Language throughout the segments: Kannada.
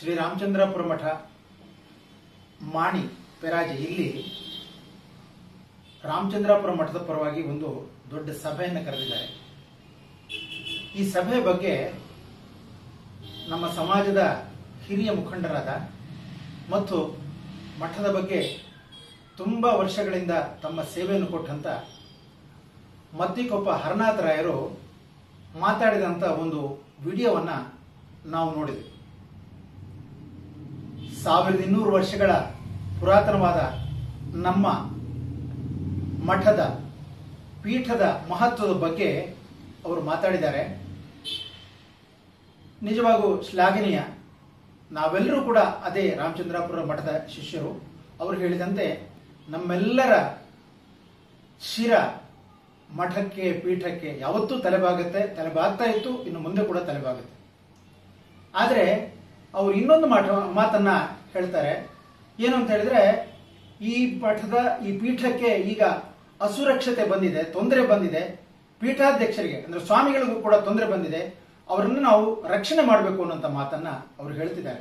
ಶ್ರೀ ರಾಮಚಂದ್ರಪುರ ಮಠ ಮಾಣಿ ಪೆರಾಜೆ ಇಲ್ಲಿ ರಾಮಚಂದ್ರಾಪುರ ಮಠದ ಪರವಾಗಿ ಒಂದು ದೊಡ್ಡ ಸಭೆಯನ್ನು ಕರೆದಿದ್ದಾರೆ ಈ ಸಭೆ ಬಗ್ಗೆ ನಮ್ಮ ಸಮಾಜದ ಹಿರಿಯ ಮುಖಂಡರಾದ ಮತ್ತು ಮಠದ ಬಗ್ಗೆ ತುಂಬ ವರ್ಷಗಳಿಂದ ತಮ್ಮ ಸೇವೆಯನ್ನು ಕೊಟ್ಟಂತ ಮದ್ದಿಕೊಪ್ಪ ಹರನಾಥ ರಾಯರು ಮಾತಾಡಿದಂಥ ಒಂದು ವಿಡಿಯೋವನ್ನ ನಾವು ನೋಡಿದ್ವಿ ಸಾವಿರದ ಇನ್ನೂರು ವರ್ಷಗಳ ಪುರಾತನವಾದ ನಮ್ಮ ಮಠದ ಪೀಠದ ಮಹತ್ವದ ಬಗ್ಗೆ ಅವರು ಮಾತಾಡಿದ್ದಾರೆ ನಿಜವಾಗೂ ಶ್ಲಾಘನೀಯ ನಾವೆಲ್ಲರೂ ಕೂಡ ಅದೇ ರಾಮಚಂದ್ರಾಪುರ ಮಠದ ಶಿಷ್ಯರು ಅವರು ಹೇಳಿದಂತೆ ನಮ್ಮೆಲ್ಲರ ಶಿರ ಮಠಕ್ಕೆ ಪೀಠಕ್ಕೆ ಯಾವತ್ತೂ ತಲೆಬಾಗುತ್ತೆ ತಲೆಬಾಗ್ತಾ ಇತ್ತು ಇನ್ನು ಮುಂದೆ ಕೂಡ ತಲೆಬಾಗುತ್ತೆ ಆದರೆ ಅವರು ಇನ್ನೊಂದು ಮಾಟ ಮಾತನ್ನ ಹೇಳ್ತಾರೆ ಏನು ಅಂತ ಹೇಳಿದ್ರೆ ಈ ಮಠದ ಈ ಪೀಠಕ್ಕೆ ಈಗ ಅಸುರಕ್ಷತೆ ಬಂದಿದೆ ತೊಂದರೆ ಬಂದಿದೆ ಪೀಠಾಧ್ಯಕ್ಷರಿಗೆ ಅಂದ್ರೆ ಸ್ವಾಮಿಗಳಿಗೂ ಕೂಡ ತೊಂದರೆ ಬಂದಿದೆ ಅವರನ್ನು ನಾವು ರಕ್ಷಣೆ ಮಾಡಬೇಕು ಅನ್ನೋಂಥ ಮಾತನ್ನ ಅವರು ಹೇಳ್ತಿದ್ದಾರೆ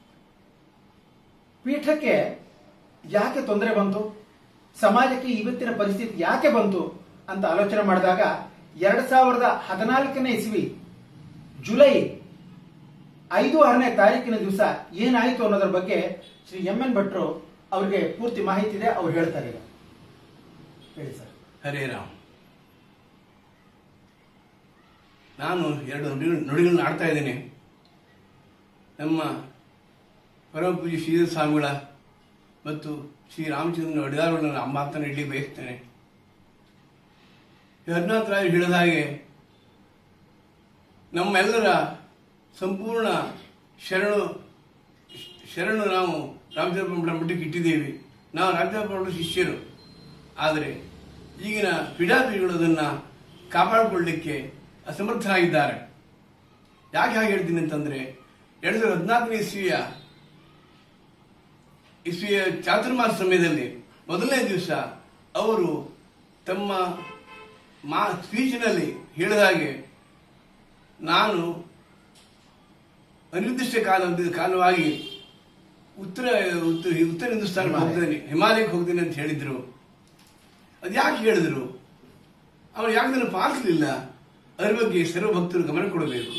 ಪೀಠಕ್ಕೆ ಯಾಕೆ ತೊಂದರೆ ಬಂತು ಸಮಾಜಕ್ಕೆ ಇವತ್ತಿನ ಪರಿಸ್ಥಿತಿ ಯಾಕೆ ಬಂತು ಅಂತ ಆಲೋಚನೆ ಮಾಡಿದಾಗ ಎರಡ್ ಸಾವಿರದ ಹದಿನಾಲ್ಕನೇ ಇಸ್ವಿ ಜುಲೈ ಐದು ಆರನೇ ತಾರೀಕಿನ ದಿವಸ ಏನಾಯಿತು ಅನ್ನೋದ್ರ ಬಗ್ಗೆ ಶ್ರೀ ಎಂ ಎನ್ ಭಟ್ರು ಅವ್ರಿಗೆ ಪೂರ್ತಿ ಮಾಹಿತಿ ಇದೆ ಅವ್ರು ಹೇಳ್ತಾರೆ ಈಗ ಹೇಳಿ ಸರ್ ಹರೇ ರಾಮ್ ನಾನು ಎರಡು ನುಡಿ ನುಡಿಗಳನ್ನು ಆಡ್ತಾ ಇದ್ದೇನೆ ನಮ್ಮ ಪರಮ ಪೂಜ್ಯ ಶ್ರೀಧರ ಸ್ವಾಮಿಗಳ ಮತ್ತು ಶ್ರೀ ರಾಮಚಂದ್ರನ ಒಡೆದಾರಗಳನ್ನು ಆ ಮಾತನ್ನು ಇಲ್ಲಿ ಬಯಸ್ತೇನೆ ಹರಿನಾಥ್ ರಾಯರು ಹೇಳಿದ ಹಾಗೆ ನಮ್ಮೆಲ್ಲರ ಸಂಪೂರ್ಣ ಶರಣು ಶರಣು ನಾವು ರಾಮಚಂದ್ರ ಮಠಕ್ಕೆ ಇಟ್ಟಿದ್ದೇವೆ ನಾವು ರಾಮಚಂದ್ರ ಶಿಷ್ಯರು ಆದರೆ ಈಗಿನ ಪೀಡಾಪಿಗಳು ಅದನ್ನು ಕಾಪಾಡಿಕೊಳ್ಳಲಿಕ್ಕೆ ಅಸಮರ್ಥರಾಗಿದ್ದಾರೆ ಯಾಕೆ ಹಾಗೆ ಹೇಳ್ತೀನಿ ಅಂತಂದ್ರೆ ಎರಡ್ ಸಾವಿರದ ಹದಿನಾಲ್ಕನೇ ಇಸ್ವಿಯ ಇಸ್ವಿಯ ಚಾತುರ್ಮಾಸ ಸಮಯದಲ್ಲಿ ಮೊದಲನೇ ದಿವಸ ಅವರು ತಮ್ಮ ಮಾ ಸ್ಪೀಚಿನಲ್ಲಿ ಹೇಳಿದ ಹಾಗೆ ನಾನು ಅನಿರ್ದಿಷ್ಟ ಕಾಲ ಕಾಲವಾಗಿ ಉತ್ತರ ಉತ್ತರ ಉತ್ತರ ಹಿಂದೂಸ್ತಾನಕ್ಕೆ ಹೋಗ್ತೇನೆ ಹಿಮಾಲಯಕ್ಕೆ ಹೋಗ್ತೇನೆ ಅಂತ ಹೇಳಿದ್ರು ಅದು ಯಾಕೆ ಹೇಳಿದ್ರು ಅವರು ಯಾಕೆ ಅದನ್ನು ಪಾಲಿಸಲಿಲ್ಲ ಅದರ ಬಗ್ಗೆ ಸರ್ವ ಭಕ್ತರು ಗಮನ ಕೊಡಬೇಕು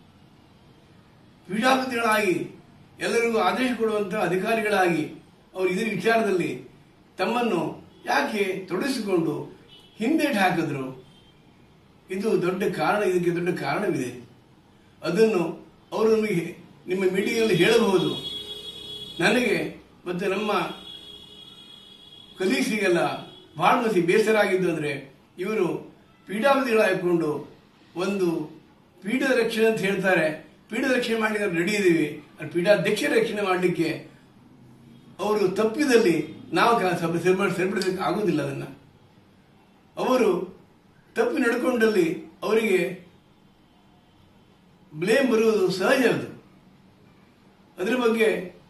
ಪೀಠಾಪತಿಗಳಾಗಿ ಎಲ್ಲರಿಗೂ ಆದೇಶ ಕೊಡುವಂತಹ ಅಧಿಕಾರಿಗಳಾಗಿ ಅವರು ಇದರ ವಿಚಾರದಲ್ಲಿ ತಮ್ಮನ್ನು ಯಾಕೆ ತೊಡಗಿಸಿಕೊಂಡು ಹಿಂದೇಟು ಹಾಕಿದ್ರು ಇದು ದೊಡ್ಡ ಕಾರಣ ಇದಕ್ಕೆ ದೊಡ್ಡ ಕಾರಣವಿದೆ ಅದನ್ನು ಅವರು ನಮಗೆ ನಿಮ್ಮ ಮೀಟಿಂಗಲ್ಲಿ ಹೇಳಬಹುದು ನನಗೆ ಮತ್ತು ನಮ್ಮ ಕಲೀಗ್ಸಿಗೆಲ್ಲ ಬಹಳ ಮಸಿ ಬೇಸರ ಆಗಿದ್ದು ಅಂದ್ರೆ ಇವರು ಪೀಠಾಪತಿಗಳಾಗಿಕೊಂಡು ಒಂದು ಪೀಠದ ರಕ್ಷಣೆ ಅಂತ ಹೇಳ್ತಾರೆ ಪೀಠದ ರಕ್ಷಣೆ ಮಾಡಲಿಕ್ಕೆ ರೆಡಿ ಇದ್ದೀವಿ ಅದು ಪೀಠಾಧ್ಯಕ್ಷ ರಕ್ಷಣೆ ಮಾಡಲಿಕ್ಕೆ ಅವರು ತಪ್ಪಿದಲ್ಲಿ ನಾವು ಸರಿಪಡಿಸಲಿಕ್ಕೆ ಆಗುವುದಿಲ್ಲ ಅದನ್ನ ಅವರು ತಪ್ಪು ನಡ್ಕೊಂಡಲ್ಲಿ ಅವರಿಗೆ ಬ್ಲೇಮ್ ಬರುವುದು ಸಹಜ ಅದು ಅದರ ಬಗ್ಗೆ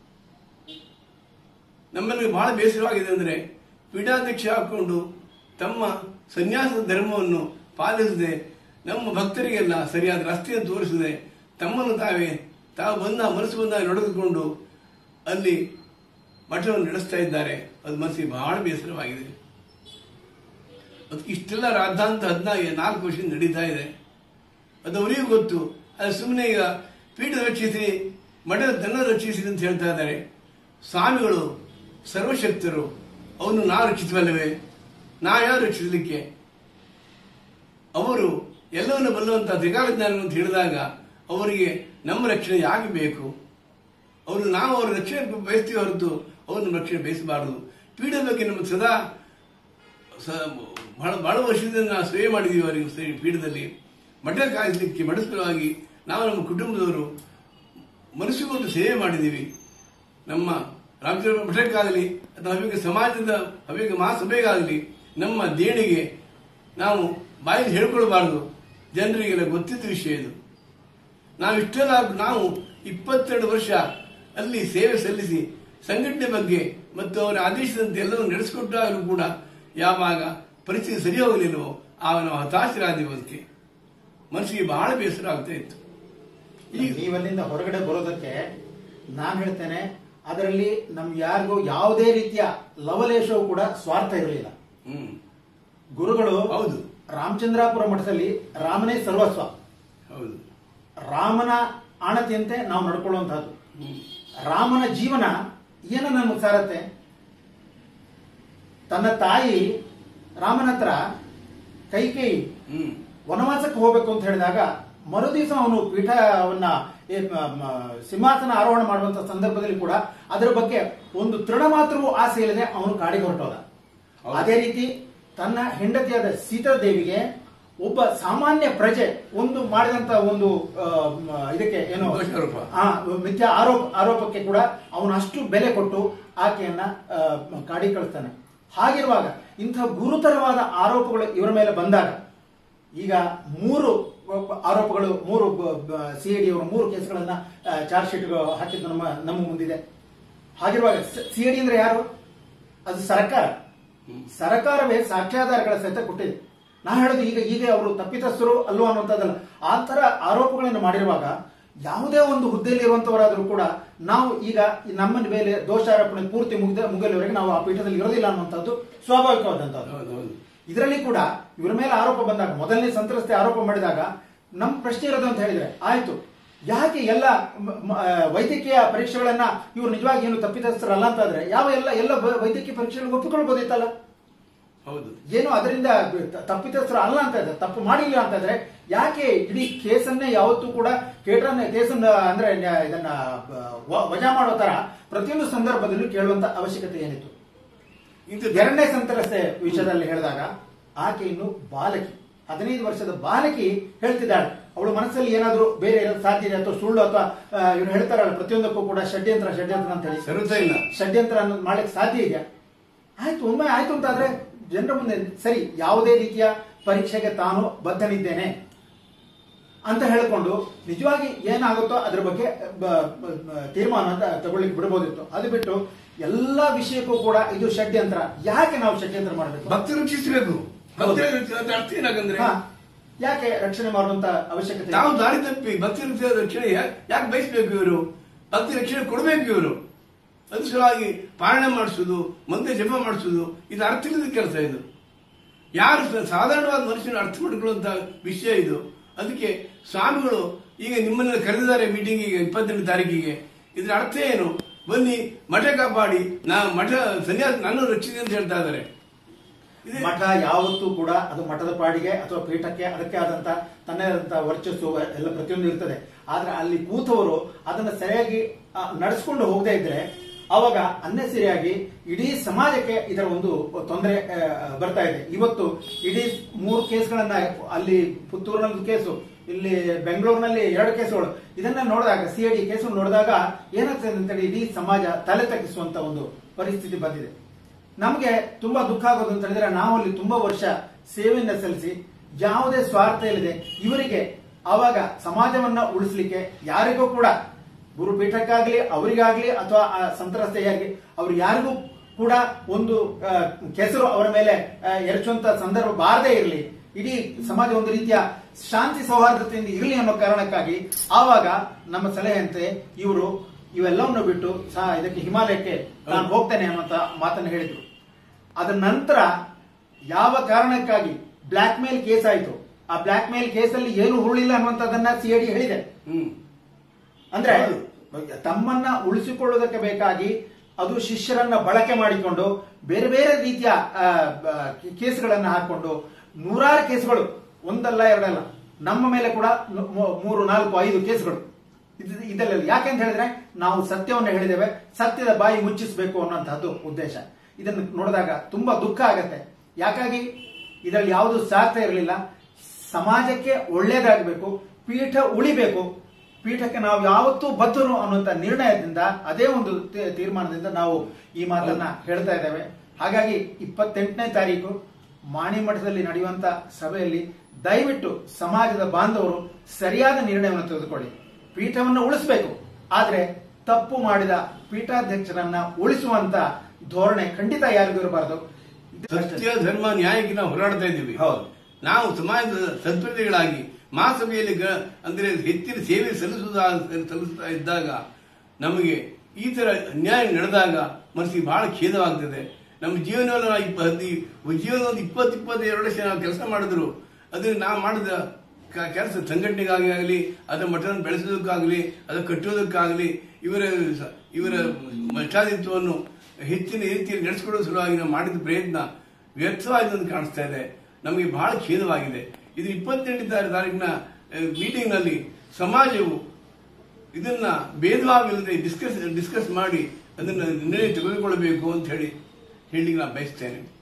ನಮ್ಮಲ್ಲಿ ಬಹಳ ಬೇಸರವಾಗಿದೆ ಅಂದರೆ ಪೀಠಾಧ್ಯಕ್ಷ ಹಾಕೊಂಡು ತಮ್ಮ ಸನ್ಯಾಸದ ಧರ್ಮವನ್ನು ಪಾಲಿಸದೆ ನಮ್ಮ ಭಕ್ತರಿಗೆಲ್ಲ ಸರಿಯಾದ ರಸ್ತೆಯನ್ನು ತೋರಿಸದೆ ತಮ್ಮನ್ನು ತಾವೇ ತಾವು ಬಂದ ಮನಸ್ಸು ಬಂದಾಗ ನಡೆದುಕೊಂಡು ಅಲ್ಲಿ ಮಠವನ್ನು ನಡೆಸ್ತಾ ಇದ್ದಾರೆ ಅದು ಮನಸ್ಸಿಗೆ ಬಹಳ ಬೇಸರವಾಗಿದೆ ಅದಕ್ಕೆ ಇಷ್ಟೆಲ್ಲ ರಾಧಾಂತ ಹದಿನಾಲ್ಕು ನಾಲ್ಕು ವರ್ಷ ನಡೀತಾ ಇದೆ ಅದು ಅವರಿಗೂ ಗೊತ್ತು ಅದು ಸುಮ್ಮನೆ ಈಗ ಪೀಠ ರಕ್ಷಿಸಿ ಮಠದ ದನ ರಕ್ಷಿಸಿ ಅಂತ ಹೇಳ್ತಾ ಇದ್ದಾರೆ ಸ್ವಾಮಿಗಳು ಸರ್ವಶಕ್ತರು ಅವನು ನಾವು ರಕ್ಷಿಸಬಲ್ಲವೇ ನಾವ್ಯಾರು ರಕ್ಷಿಸಲಿಕ್ಕೆ ಅವರು ಎಲ್ಲವನ್ನು ಬಲ್ಲುವಂತಹ ತ್ರಿಕಾಲಜ್ಞಾನ ಅಂತ ಹೇಳಿದಾಗ ಅವರಿಗೆ ನಮ್ಮ ರಕ್ಷಣೆ ಯಾಕೆ ಬೇಕು ಅವರು ನಾವು ಅವರ ರಕ್ಷಣೆ ಬಯಸ್ತೀವಿ ಹೊರತು ಅವ್ರನ್ನ ರಕ್ಷಣೆ ಬಯಸಬಾರದು ಪೀಠದ ಬಗ್ಗೆ ನಮ್ಮ ಸದಾ ಸ- ಬಹಳ ಬಹಳ ವರ್ಷದಿಂದ ನಾವು ಸೇವೆ ಮಾಡಿದೀವಿ ಅವರಿಗೆ ಸರಿ ಪೀಠದಲ್ಲಿ ಮಠ ಕಾಯಿಸಲಿಕ್ಕೆ ಮಠಸ್ಥಳವಾಗಿ ನಾವು ನಮ್ಮ ಕುಟುಂಬದವರು ಮನಸ್ಸುಗೊಂಡು ಸೇವೆ ಮಾಡಿದ್ದೀವಿ ನಮ್ಮ ರಾಮಚಂದ್ರ ಮಠಕ್ಕಾಗಲಿ ಅಥವಾ ಹವ್ಯಕ ಸಮಾಜದ ಹವ್ಯಕ ಮಹಾಸಭೆಗಾಗಲಿ ನಮ್ಮ ದೇಣಿಗೆ ನಾವು ಬಾಯಲ್ಲಿ ಹೇಳ್ಕೊಳ್ಬಾರ್ದು ಜನರಿಗೆಲ್ಲ ಗೊತ್ತಿದ್ದ ವಿಷಯ ಇದು ನಾವು ಇಷ್ಟೆಲ್ಲ ನಾವು ಇಪ್ಪತ್ತೆರಡು ವರ್ಷ ಅಲ್ಲಿ ಸೇವೆ ಸಲ್ಲಿಸಿ ಸಂಘಟನೆ ಬಗ್ಗೆ ಮತ್ತು ಅವರ ಆದೇಶದಂತೆ ಎಲ್ಲವನ್ನು ನಡೆಸಿಕೊಟ್ಟಾಗಲೂ ಕೂಡ ಯಾವಾಗ ಪರಿಸ್ಥಿತಿ ಸರಿ ಹೋಗಲಿಲ್ಲವೋ ಆಗ ನಾವು ಹತಾಶರಾದೆವು ಅದಕ್ಕೆ ಮನಸ್ಸಿಗೆ ಬಹಳ ಬೇಸರ ಆಗ್ತಾ ಇತ್ತು ಈಗ ನೀವಲ್ಲಿಂದ ಹೊರಗಡೆ ಬರೋದಕ್ಕೆ ನಾನು ಹೇಳ್ತೇನೆ ಅದರಲ್ಲಿ ನಮ್ಗೆ ಯಾರಿಗೂ ಯಾವುದೇ ರೀತಿಯ ಲವಲೇಶವೂ ಕೂಡ ಸ್ವಾರ್ಥ ಇರಲಿಲ್ಲ ಹ್ಮ್ ಗುರುಗಳು ಹೌದು ರಾಮಚಂದ್ರಾಪುರ ಮಠದಲ್ಲಿ ರಾಮನೇ ಸರ್ವಸ್ವ ಹೌದು ರಾಮನ ಆಣತಿಯಂತೆ ನಾವು ನಡ್ಕೊಳ್ಳುವಂತಹದ್ದು ಹ್ಮ್ ರಾಮನ ಜೀವನ ಏನು ನಮಗೆ ಸಾರತ್ತೆ ತನ್ನ ತಾಯಿ ರಾಮನ ಹತ್ರ ಕೈಕೇಯಿ ಹ್ಮ್ ವನವಾಸಕ್ಕೆ ಹೋಗ್ಬೇಕು ಅಂತ ಹೇಳಿದಾಗ ಮರುದಿವಸ ಅವನು ಪೀಠವನ್ನ ಏ, ಮ- ಮ- ಸಿಂಹಾಸನ ಆರೋಹಣ ಮಾಡುವಂತ ಸಂದರ್ಭದಲ್ಲಿ ಕೂಡ ಅದರ ಬಗ್ಗೆ ಒಂದು ತೃಣ ಮಾತ್ರವೂ ಆಸೆ ಇಲ್ಲದೆ ಅವನು ಕಾಡಿಗೆ ಹೊರಟೋದ ಹೌದು. ಅದೇ ರೀತಿ ತನ್ನ ಹೆಂಡತಿಯಾದ ಸೀತಾದೇವಿಗೆ ಒಬ್ಬ ಸಾಮಾನ್ಯ ಪ್ರಜೆ ಒಂದು ಮಾಡಿದಂತ ಒಂದು ಆ, ಮ- ಇದಕ್ಕೆ ಏನು ದೋಷಾರೋಪ. ಆ, ಮಿಥ್ಯಾ ಆರೋಪ ಆರೋಪಕ್ಕೆ ಕೂಡ ಅವನು ಅಷ್ಟು ಬೆಲೆ ಕೊಟ್ಟು ಆಕೆಯನ್ನ ಆ, ಕಾಡಿಗೆ ಕಳಿಸ್ತಾನೆ ಹಾಗಿರುವಾಗ ಇಂತಹ ಗುರುತರವಾದ ಆರೋಪಗಳು ಇವರ ಮೇಲೆ ಬಂದಾಗ ಈಗ ಮೂರು ಆರೋಪಗಳು ಮೂರು ಸಿಐಡಿ ಅವರು ಮೂರು ಕೇಸ್ಗಳನ್ನ ಚಾರ್ಜ್ ಶೀಟ್ ಹಾಕಿದ್ದು ನಮ್ಮ ನಮ್ಮ ಮುಂದಿದೆ ಹಾಗಿರುವಾಗ ಸಿಐಡಿ ಅಂದ್ರೆ ಯಾರು ಅದು ಸರ್ಕಾರ ಸರ್ಕಾರವೇ ಸಾಕ್ಷ್ಯಾಧಾರಗಳ ಸಹಿತ ಕೊಟ್ಟಿದೆ ನಾ ಹೇಳೋದು ಈಗ ಈಗ ಅವರು ತಪ್ಪಿತಸ್ಥರು ಅಲ್ಲೋ ಅನ್ನುವಂಥದ್ದಲ್ಲ ಆ ತರ ಆರೋಪಗಳನ್ನು ಮಾಡಿರುವಾಗ ಯಾವುದೇ ಒಂದು ಹುದ್ದೆಯಲ್ಲಿ ಇರುವಂತವರಾದರೂ ಕೂಡ ನಾವು ಈಗ ಈ ನಮ್ಮ ಮೇಲೆ ದೋಷಾರೋಪಣೆ ಪೂರ್ತಿ ಮುಗಿದ ಮುಗಲಿವರೆಗೆ ನಾವು ಆ ಪೀಠದಲ್ಲಿ ಇರೋದಿಲ್ಲ ಅನ್ನುವಂಥದ್ದು ಸ್ವಾಭಾವಿಕವಾದಂಥದ್ದು ಹೌದು ಹೌದು ಇದರಲ್ಲಿ ಕೂಡ ಇವರ ಮೇಲೆ ಆರೋಪ ಬಂದಾಗ ಮೊದಲನೇ ಸಂತ್ರಸ್ತೆ ಆರೋಪ ಮಾಡಿದಾಗ ನಮ್ಮ ಪ್ರಶ್ನೆ ಇರೋದು ಅಂತ ಹೇಳಿದ್ರೆ ಆಯ್ತು ಯಾಕೆ ಎಲ್ಲ ಮ- ಮ- ಆ, ವೈದ್ಯಕೀಯ ಪರೀಕ್ಷೆಗಳನ್ನ ಇವರು ನಿಜವಾಗಿ ಏನು ತಪ್ಪಿತಸ್ಥರಲ್ಲ ಅಂತಾದ್ರೆ ಯಾವ ಎಲ್ಲ ಎಲ್ಲ ಬ- ವೈದ್ಯಕೀಯ ಪರೀಕ್ಷೆಗಳು ಒಪ್ಪಿಕೊಳ್ಬೋದಿತ್ತಲ್ಲ ಹೌದು ಏನು ಅದರಿಂದ ತ- ತಪ್ಪಿತಸ್ಥರು ಅಲ್ಲ ಅಂತ ಇದ್ರೆ ತಪ್ಪು ಮಾಡಿಲ್ಲ ಅಂತ ಇದ್ರೆ ಯಾಕೆ ಇಡೀ ಕೇಸನ್ನೇ ಯಾವತ್ತೂ ಕೂಡ ಕೇಟರನ್ನ ಕೇಸನ್ನ ಅಂದ್ರೆ ನ್ಯಾ- ಇದನ್ನ ಬ- ವ- ವಜಾ ಮಾಡೋ ತರ ಪ್ರತಿಯೊಂದು ಸಂದರ್ಭದಲ್ಲೂ ಕೇಳುವಂತ ಅವಶ್ಯಕತೆ ಏನಿತ್ತು ಇಂಥ ಎರಡನೇ ಸಂತ್ರಸ್ತೆ ವಿಷಯದಲ್ಲಿ ಹೇಳಿದಾಗ ಆಕೆ ಇನ್ನು ಬಾಲಕಿ ಹದಿನೈದು ವರ್ಷದ ಬಾಲಕಿ ಹೇಳ್ತಿದ್ದಾಳೆ ಅವಳು ಮನಸ್ಸಲ್ಲಿ ಏನಾದ್ರೂ ಬೇರೆ ಇರೋದು ಸಾಧ್ಯ ಇದೆ ಅಥವಾ ಸುಳ್ಳು ಅಥವಾ ಇವ್ರು ಹೇಳ್ತಾರಲ್ಲ ಪ್ರತಿಯೊಂದಕ್ಕೂ ಕೂಡ ಷಡ್ಯಂತ್ರ ಷಡ್ಯಂತ್ರ ಅಂತ ಹೇಳಿ ಸರ್ವತ ಇಲ್ಲ ಷಡ್ಯಂತ್ರ ಅನ್ನೋದು ಮಾಡ್ಲಿಕ್ಕೆ ಸಾಧ್ಯ ಇದೆಯಾ ಆಯ್ತು ಒಮ್ಮೆ ಆಯ್ತು ಅಂತಾದ್ರೆ ಜನರ ಮುಂದೆ ಸರಿ ಯಾವುದೇ ರೀತಿಯ ಪರೀಕ್ಷೆಗೆ ತಾನು ಬದ್ಧನಿದ್ದೇನೆ ಅಂತ ಹೇಳ್ಕೊಂಡು ನಿಜವಾಗಿ ಏನಾಗುತ್ತೋ ಅದ್ರ ಬಗ್ಗೆ ಬ- ಬ- ಬ- ತೀರ್ಮಾನ ಅಂತ ತಗೊಳ್ಳಿಕ್ಕೆ ಬಿಡಬಹುದಿತ್ತು ಅದು ಬಿಟ್ಟು ಎಲ್ಲಾ ವಿಷಯಕ್ಕೂ ಕೂಡ ಇದು ಷಡ್ಯಂತ್ರ ಯಾಕೆ ನಾವು ಷಡ್ಯಂತ್ರ ಮಾಡಬೇಕು ಭಕ್ತಿ ರಕ್ಷಿಸಬೇಕು ಭಕ್ತಿ ರಕ್ಷ- ಅದ್ರ ಅರ್ಥ ಏನಾಗಂದ್ರೆ ಹಾ. ಯಾಕೆ ರಕ್ಷಣೆ ಮಾಡುವಂತ ಅವಶ್ಯಕತೆ ಇದೆ? ನಾವು ದಾರಿ ತಪ್ಪಿ ಭಕ್ತಿ ರಕ್ಷ- ರಕ್ಷಣೆ ಯಾ- ಯಾಕೆ ಬಯಸ್ಬೇಕು ಇವರು ಭಕ್ತಿ ರಕ್ಷಣೆ ಕೊಡಬೇಕು ಇವರು ಅದು ಸಲುವಾಗಿ ಪಾಲನೆ ಮಾಡಿಸುದು ಮಂತ್ರ ಜಪ ಮಾಡಿಸುದು ಇದು ಅರ್ಥ ಇಲ್ಲದ ಕೆಲಸ ಇದು ಯಾರು ಸ- ಸಾಧಾರಣವಾದ ಮನುಷ್ಯನ ಅರ್ಥ ಮಾಡಿಕೊಳ್ಳುವಂತ ವಿಷಯ ಇದು ಅದಕ್ಕೆ ಸ್ವಾಮಿಗಳು ಈಗ ನಿಮ್ಮನ್ನ ಕರೆದಿದ್ದಾರೆ ಮೀಟಿಂಗಿಗೆ ಇಪ್ಪತ್ತೆಂಟು ತಾರೀಕಿಗೆ ಇದ್ರ ಅರ್ಥ ಏನು ಬನ್ನಿ ಮಠ ಕಾಪಾಡಿ ನಾ ಮಠ ಸನ್ಯಾಸ ನಾನು ರಕ್ಷಿಸಿ ಅಂತ ಹೇಳ್ತಾ ಇದ್ದಾರೆ ಇದೆ- ಮಠ ಯಾವತ್ತೂ ಕೂಡ ಅದು ಮಠದ ಪಾಡಿಗೆ ಅಥವಾ ಪೀಠಕ್ಕೆ ಅದಕ್ಕೆ ಆದಂತ ತನ್ನೇ ಆದಂತ ವರ್ಚಸ್ಸು ಎಲ್ಲ ಪ್ರತಿಯೊಂದು ಇರ್ತದೆ ಆದ್ರೆ ಅಲ್ಲಿ ಕೂತವರು ಅದನ್ನ ಸರಿಯಾಗಿ ಆ, ನಡೆಸ್ಕೊಂಡು ಹೋಗದೇ ಇದ್ರೆ ಅವಾಗ ಅನ್ನೆಸರಿಯಾಗಿ ಇಡೀ ಸಮಾಜಕ್ಕೆ ಇದರ ಒಂದು ತೊಂದರೆ ಬರ್ತಾ ಇದೆ ಇವತ್ತು ಇಡೀ ಮೂರು ಕೇಸ್ಗಳನ್ನ ಅಲ್ಲಿ ಪುತ್ತೂರಿನಲ್ಲಿ ಕೇಸು ಇಲ್ಲಿ ಬೆಂಗಳೂರಿನಲ್ಲಿ ಎರಡು ಕೇಸುಗಳು ಇದನ್ನ ನೋಡಿದಾಗ ಸಿ ಐ ಡಿ ಕೇಸು ನೋಡಿದಾಗ ಏನಾಗ್ತದೆ ಅಂತೇಳಿ ಇಡೀ ಸಮಾಜ ತಲೆ ತಗ್ಗಿಸುವಂತ ಒಂದು ಪರಿಸ್ಥಿತಿ ಬಂದಿದೆ ನಮಗೆ ತುಂಬಾ ದುಃಖ ಆಗೋದು ಅಂತ ಹೇಳಿದ್ರೆ ನಾವು ಅಲ್ಲಿ ತುಂಬಾ ವರ್ಷ ಸೇವೆಯನ್ನ ಸಲ್ಲಿಸಿ ಯಾವುದೇ ಸ್ವಾರ್ಥ ಇಲ್ಲದೆ ಇವರಿಗೆ ಆವಾಗ ಸಮಾಜವನ್ನ ಉಳಿಸ್ಲಿಕ್ಕೆ ಯಾರಿಗೂ ಕೂಡ ಗುರುಪೀಠಕ್ಕಾಗ್ಲಿ ಅವರಿಗಾಗ್ಲಿ ಅಥವಾ ಆ ಸಂತ್ರಸ್ತೆಯಾಗಿ ಅವ್ರು ಯಾರಿಗೂ ಕೂಡ ಒಂದು ಆ, ಕೆಸರು ಅವರ ಮೇಲೆ ಆ, ಎರಚುವಂತ ಸಂದರ್ಭ ಬಾರದೇ ಇರಲಿ ಇಡೀ ಸಮಾಜ ಒಂದು ರೀತಿಯ ಶಾಂತಿ ಸೌಹಾರ್ದತೆಯಿಂದ ಇರಲಿ ಅನ್ನೋ ಕಾರಣಕ್ಕಾಗಿ ಆವಾಗ ನಮ್ಮ ಸಲಹೆಯಂತೆ ಇವರು ಇವೆಲ್ಲವನ್ನು ಬಿಟ್ಟು ಸಹ ಇದಕ್ಕೆ ಹಿಮಾಲಯಕ್ಕೆ ನಾನು ಹೋಗ್ತೇನೆ ಅನ್ನುವಂತ ಮಾತನ್ನು ಹೇಳಿದ್ರು ಅದರ ನಂತರ ಯಾವ ಕಾರಣಕ್ಕಾಗಿ ಬ್ಲಾಕ್ ಮೇಲ್ ಕೇಸ್ ಆಯ್ತು ಆ ಬ್ಲಾಕ್ ಮೇಲ್ ಕೇಸಲ್ಲಿ ಏನು ಹುರುಳಿಲ್ಲ ಅನ್ನುವಂಥದ್ದನ್ನ ಸಿಐಡಿ ಹೇಳಿದೆ ಹ್ಮ್ ಅಂದ್ರೆ ಹೌದು. ತಮ್ಮನ್ನ ಉಳಿಸಿಕೊಳ್ಳುವುದಕ್ಕೆ ಬೇಕಾಗಿ ಅದು ಶಿಷ್ಯರನ್ನ ಬಳಕೆ ಮಾಡಿಕೊಂಡು ಬೇರೆ ಬೇರೆ ರೀತಿಯ ಆ, ಬ- ಕೇಸ್ಗಳನ್ನ ಹಾಕೊಂಡು ನೂರಾರು ಕೇಸ್ಗಳು ಒಂದಲ್ಲ ಎರಡಲ್ಲ ನಮ್ಮ ಮೇಲೆ ಕೂಡ ನು- ಮೂ- ಮೂರು ನಾಲ್ಕು ಐದು ಕೇಸ್ಗಳು ಇದು- ಇದೆಲ್ಲ ಯಾಕೆ ಅಂತ ಹೇಳಿದ್ರೆ ನಾವು ಸತ್ಯವನ್ನು ಹೇಳಿದ್ದೇವೆ ಸತ್ಯದ ಬಾಯಿ ಮುಚ್ಚಿಸಬೇಕು ಅನ್ನುವಂತಹದ್ದು ಉದ್ದೇಶ ಇದನ್ನು ನೋಡಿದಾಗ ತುಂಬಾ ದುಃಖ ಆಗತ್ತೆ ಯಾಕಾಗಿ ಇದರಲ್ಲಿ ಯಾವುದು ಸಾರ್ಥ ಇರಲಿಲ್ಲ ಸಮಾಜಕ್ಕೆ ಒಳ್ಳೇದಾಗಬೇಕು ಪೀಠ ಉಳಿಬೇಕು ಪೀಠಕ್ಕೆ ನಾವು ಯಾವತ್ತೂ ಬದ್ಧರು ಅನ್ನುವಂತ ನಿರ್ಣಯದಿಂದ ಅದೇ ಒಂದು ತೀ- ತೀರ್ಮಾನದಿಂದ ನಾವು ಈ ಮಾತನ್ನ ಹೇಳ್ತಾ ಇದ್ದೇವೆ ಹಾಗಾಗಿ ಇಪ್ಪತ್ತೆಂಟನೇ ತಾರೀಕು ಮಾಣಿಮಠದಲ್ಲಿ ನಡೆಯುವಂತ ಸಭೆಯಲ್ಲಿ ದಯವಿಟ್ಟು ಸಮಾಜದ ಬಾಂಧವರು ಸರಿಯಾದ ನಿರ್ಣಯವನ್ನು ತೆಗೆದುಕೊಳ್ಳಿ ಪೀಠವನ್ನು ಉಳಿಸಬೇಕು ಆದ್ರೆ ತಪ್ಪು ಮಾಡಿದ ಪೀಠಾಧ್ಯಕ್ಷರನ್ನ ಉಳಿಸುವಂತ ಧೋರಣೆ ಖಂಡಿತ ಯಾರಿಗೂ ಇರಬಾರದು ಇದು ಅಷ್ಟೇ. ಸತ್ಯ ಧರ್ಮ ನ್ಯಾಯಕ್ಕೆ ನಾವು ಹೋರಾಡ್ತಾ ಇದ್ದೀವಿ ಹೌದು. ನಾವು ಸಮಾಜದ ಸದ್ಪ್ರಜೆಗಳಾಗಿ ಮಹಾಸಭೆಯಲ್ಲಿ ಗ- ಅಂದ್ರೆ ಹೆಚ್ಚಿನ ಸೇವೆ ಸಲ್ಲಿಸುವುದ ಸಲ್ಲಿಸ್ತಾ ಇದ್ದಾಗ ನಮಗೆ ಈ ತರ ಅನ್ಯಾಯ ನಡೆದಾಗ ಮನಸ್ಸಿಗೆ ಬಹಳ ಖೇದವಾಗ್ತದೆ ನಮ್ಮ ಜೀವನವನ್ನು ನಾವು ಇಪ್ಪ ಹದಿ- ಜೀವನ ಒಂದು ಇಪ್ಪತ್ತು ಇಪ್ಪತ್ತೆರಡು ವರ್ಷ ನಾವು ಕೆಲಸ ಮಾಡಿದ್ರು ಅದನ್ನ ನಾವು ಮಾಡಿದ ಕೆಲಸ ಸಂಘಟನೆಗಾಗಿ ಆಗಲಿ ಅದರ ಮಠವನ್ನು ಬೆಳೆಸೋದಕ್ಕಾಗಲಿ ಅದನ್ನು ಕಟ್ಟೋದಕ್ಕಾಗಲಿ ಇವರ ಸ- ಇವರ ಮಠಾಧಿತ್ವವನ್ನು ಹೆಚ್ಚಿನ ರೀತಿಯಲ್ಲಿ ನಡೆಸಿಕೊಳ್ಳೋ ಸಲುವಾಗಿ ನಾವು ಮಾಡಿದ ಪ್ರಯತ್ನ ವ್ಯರ್ಥವಾಗಿದೆ ಅಂತ ಕಾಣಿಸ್ತಾ ಇದೆ ನಮಗೆ ಬಹಳ ಖೇದವಾಗಿದೆ ಇದು ಇಪ್ಪತ್ತೆಂಟನೇ ತಾರೀಕಿನ ಮೀಟಿಂಗ್ ನಲ್ಲಿ ಸಮಾಜವು ಇದನ್ನ ಭೇದವಾಗಿಲ್ಲದೆ ಡಿಸ್ಕಸ್ ಡಿಸ್ಕಸ್ ಮಾಡಿ ಅದನ್ನ ನಿರ್ಣಯ ತೆಗೆದುಕೊಳ್ಳಬೇಕು ಅಂತ ಹೇಳಿ ಹೇಳಿ ನಾನು ಬಯಸ್ತೇನೆ